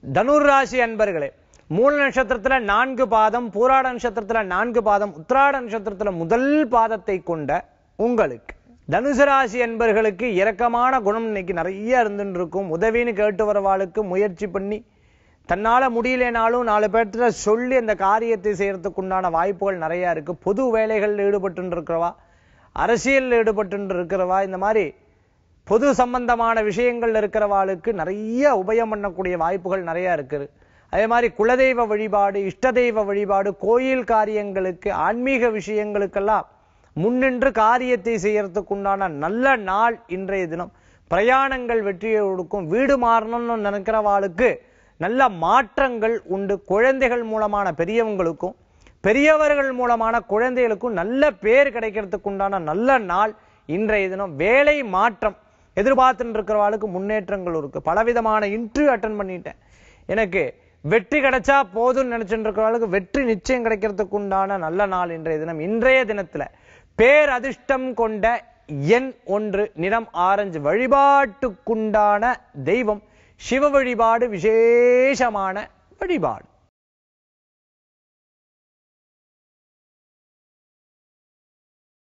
தனுர் ராசி அன்பர்களே மூல நட்சத்திரத்துல நான்கு பாதம் பூராட நட்சத்திரத்துல நான்கு பாதம் உத்திராட நட்சத்திரத்துல முதல் பாதத்தை கொண்ட உங்களுக்கு தனுசு ராசி அன்பர்களுக்கு இரக்கமான குணம் இன்னைக்கு நிறைய இருந்துட்டு இருக்கும் உதவின்னு கேட்டு வரவாளுக்கு முயற்சி பண்ணி தன்னால முடியலனாலும் நாலு பேர்த்துல சொல்லி அந்த காரியத்தை செய்யறதுக்கு உண்டான வாய்ப்புகள் நிறைய இருக்கு பொது வேலைகளில் ஈடுபட்டு இருக்கிறவா அரசியலில் ஈடுபட்டு இருக்கிறவா இந்த மாதிரி பொது சம்பந்தமான விஷயங்கள் இருக்கிறவாளுக்கு நிறைய உபயம் பண்ணக்கூடிய வாய்ப்புகள் நிறைய இருக்குது அதே மாதிரி குலதெய்வ வழிபாடு இஷ்ட தெய்வ வழிபாடு கோயில் காரியங்களுக்கு ஆன்மீக விஷயங்களுக்கெல்லாம் முன்னின்று காரியத்தை செய்யறதுக்கு உண்டான நல்ல நாள் இன்றைய தினம் பிரயாணங்கள் வெற்றியை கொடுக்கும் வீடு மாறணும்னு நினைக்கிறவாளுக்கு நல்ல மாற்றங்கள் உண்டு குழந்தைகள் மூலமான பெரியவங்களுக்கும் பெரியவர்கள் மூலமான குழந்தைகளுக்கும் நல்ல பேர் கிடைக்கிறதுக்கு உண்டான நல்ல நாள் இன்றைய தினம் வேலை மாற்றம் எதிர்பார்த்துட்டு இருக்கிறவாளுக்கு முன்னேற்றங்கள் இருக்கு பலவிதமான இன்டர்வியூ அட்டன் பண்ணிட்டேன் எனக்கு வெற்றி கிடைச்சா போதும்னு நினைச்சுட்டு இருக்கிறவளுக்கு வெற்றி நிச்சயம் கிடைக்கிறதுக்கு உண்டான நல்ல நாள் இன்றைய தினம் இன்றைய தினத்துல பேர் அதிர்ஷ்டம் கொண்ட எண் ஒன்று நிறம் ஆரஞ்சு வழிபாட்டுக்குண்டான தெய்வம் சிவ வழிபாடு விசேஷமான வழிபாடு